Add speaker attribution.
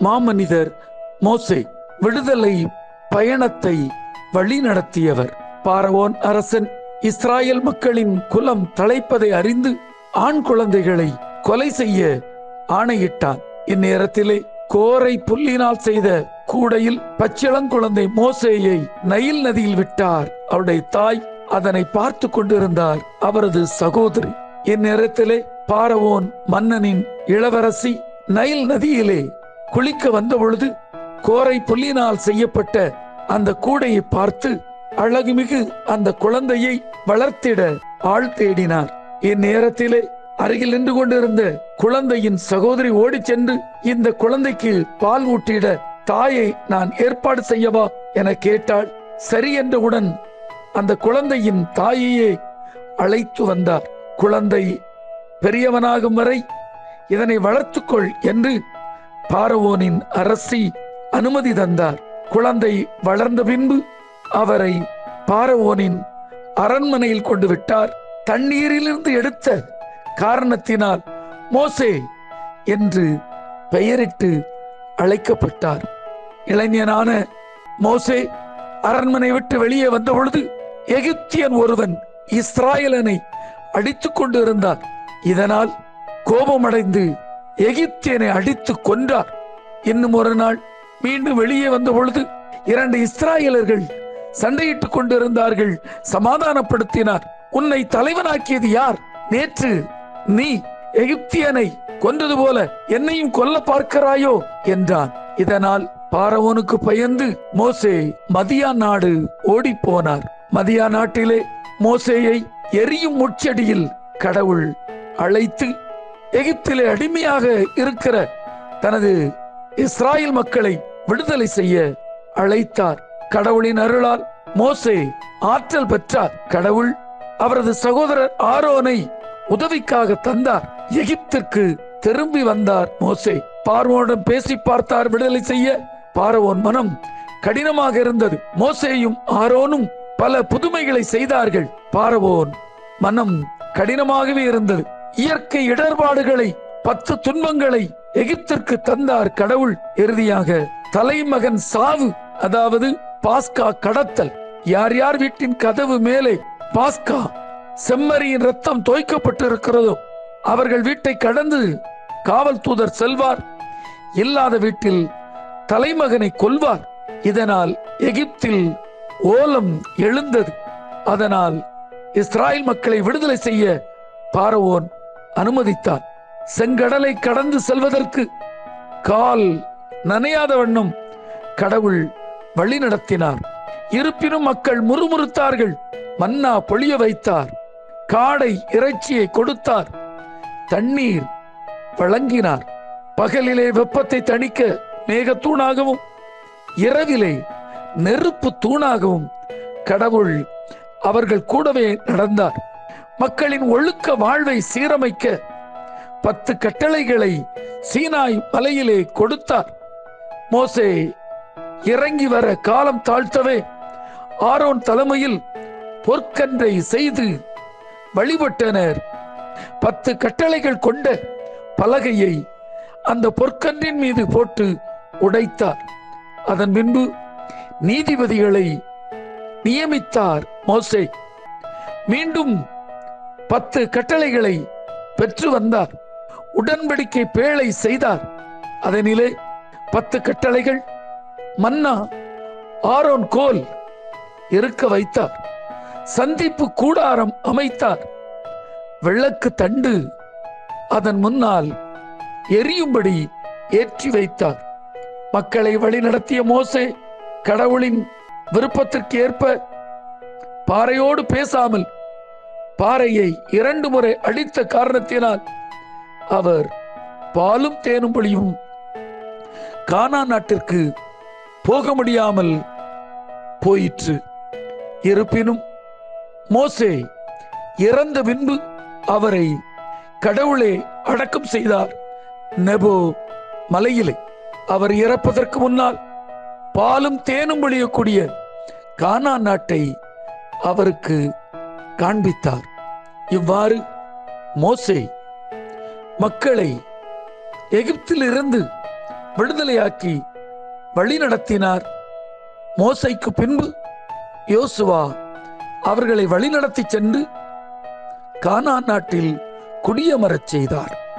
Speaker 1: மாமனிதர் மோசே விடுதலை பயணத்தை வழிநடத்தியவர் பார்வோன் அரசன் இஸ்ராயல் மக்களின் குலம் தழைப்பதை அறிந்து ஆண் குழந்தைகளை கொலை செய்ய ஆணையிட்டான் இந்நேரத்திலே கோரை புல்லினால் செய்த கூடையில் பச்சிளங்குழந்தை மோசேயை நைல் நதியில் விட்டார் அவருடைய தாய் அதனை பார்த்து கொண்டிருந்தார் அவரது சகோதரி இந்நேரத்திலே பாரவோன் மன்னனின் இளவரசி நைல் நதியிலே குளிக்க வந்த பொழுது கோரை புல்லினால் செய்யப்பட்ட அந்த கூடையை பார்த்து அழகுமிகு அந்த குழந்தையை வளர்த்திட ஆள் தேடினார் இந்நேரத்திலே அருகில் நின்று கொண்டிருந்த குழந்தையின் சகோதரி ஓடிச் சென்று இந்த குழந்தைக்கு பால் ஊட்டிட தாயை நான் ஏற்பாடு செய்யவா என கேட்டாள் சரி என்றவுடன் அந்த குழந்தையின் தாயையே அழைத்து வந்தார் குழந்தை பெரியவனாகும் வரை இதனை வளர்த்துக்கொள் என்று பாரவோனின் அரசி அனுமதி தந்தார் குழந்தை வளர்ந்த பின்பு அவரை பாரவோனின் அரண்மனையில் கொண்டு விட்டார் தண்ணீரிலிருந்து எடுத்த காரணத்தினால் மோசே என்று பெயரிட்டு அழைக்கப்பட்டார் இளைஞனான மோசே அரண்மனை விட்டு வெளியே வந்த பொழுது எகிப்தியன் ஒருவன் இஸ்ராயலனை அடித்துக் கொண்டிருந்தார் இதனால் கோபமடைந்து எகிப்தியனை அடித்து கொன்றார் இன்னும் ஒரு நாள் மீண்டும் வெளியே வந்த பொழுது இரண்டு இஸ்ராயலர்கள் சண்டையிட்டுக் கொண்டிருந்தார்கள் சமாதானப்படுத்தினார் உன்னை தலைவனாக்கியது யார் நேற்று நீ எகிப்தியனை கொன்றது போல என்னையும் கொல்ல பார்க்கிறாயோ என்றான் இதனால் பாரவோனுக்கு பயந்து மோசே மதியா நாடு ஓடி போனார் மதியா நாட்டிலே மோசேயை எரியும் முச்செடியில் கடவுள் அழைத்து எகிப்திலே அடிமையாக இருக்கிற தனது இஸ்ராயல் மக்களை விடுதலை செய்ய அழைத்தார் கடவுளின் அருளால் மோசே ஆற்றல் பெற்றார் கடவுள் அவரது சகோதரர் ஆரோனை உதவிக்காக தந்தார் எகிப்திற்கு திரும்பி வந்தார் மோசே பார்வோனிடம் பேசி பார்த்தார் விடுதலை செய்ய பார்வோன் மனம் கடினமாக இருந்தது மோசேயும் ஆரோனும் பல புதுமைகளை செய்தார்கள் பார்வோன் மனம் கடினமாகவே இருந்தது இயற்கை இடர்பாடுகளை பத்து துன்பங்களை எகிப்திற்கு தந்தார் கடவுள் இறுதியாக தலைமகன் சாவு அதாவது பாஸ்கா கடத்தல் யார் யார் வீட்டின் கதவு மேலே பாஸ்கா செம்மறியின் ரத்தம் தோய்க்கப்பட்டிருக்கிறதோ அவர்கள் வீட்டை கடந்து காவல் தூதர் செல்வார் இல்லாத வீட்டில் தலைமகனை கொல்வார் இதனால் எகிப்தில் ஓலம் எழுந்தது அதனால் இஸ்ராயல் மக்களை விடுதலை செய்ய பாரவோன் அனுமதித்தார் செங்கடலை கடந்து செல்வதற்கு கால் நனையாத வண்ணம் கடவுள் வழி நடத்தினார் இருப்பினும் மக்கள் முறுமுறுத்தார்கள் மன்னா பொழிய வைத்தார் காடை இறைச்சியை கொடுத்தார் தண்ணீர் வழங்கினார் பகலிலே வெப்பத்தை தணிக்க மேக தூணாகவும் இரவிலே நெருப்பு தூணாகவும் கடவுள் அவர்கள் கூடவே நடந்தார் மக்களின் ஒழுக்க வாழ்வை சீரமைக்க பத்து கட்டளைகளை சீனாய் மலையிலே கொடுத்தார் மோசே இறங்கி வர காலம் தாழ்த்தவே ஆரோன் தலைமையில் பொற்கன்றை செய்து வழிபட்டனர் பத்து கட்டளைகள் கொண்ட பலகையை அந்த பொற்கன்றின் மீது போட்டு உடைத்தார் அதன் பின்பு நீதிபதிகளை நியமித்தார் மோசே மீண்டும் பத்து கட்டளைகளை பெற்று வந்தார் உடன்படிக்கை பேழை செய்தார் அதனிலே பத்து கட்டளைகள் மன்னா ஆரோன் கோல் இருக்க வைத்தார் சந்திப்பு கூடாரம் அமைத்தார் விளக்கு தண்டு அதன் முன்னால் எரியும்படி ஏற்றி வைத்தார் மக்களை வழிநடத்திய மோசே கடவுளின் விருப்பத்திற்கு ஏற்ப பாறையோடு பேசாமல் பாறையை இரண்டு முறை அடித்த காரணத்தினால் அவர் பாலும் தேனும் பொழியும் கானா நாட்டிற்கு போக முடியாமல் போயிற்று இருப்பினும் மோசே இறந்த பின்பு அவரை கடவுளே அடக்கம் செய்தார் நெபோ மலையிலே அவர் இறப்பதற்கு முன்னால் பாலும் தேனும் பொழியக்கூடிய கானா நாட்டை அவருக்கு காண்பித்தார் இவ்வாறு மோசே மக்களை எகிப்திலிருந்து விடுதலையாக்கி வழி நடத்தினார் மோசைக்கு பின்பு யோசுவா அவர்களை வழிநடத்தி சென்று கானான் நாட்டில் குடியமரச் செய்தார்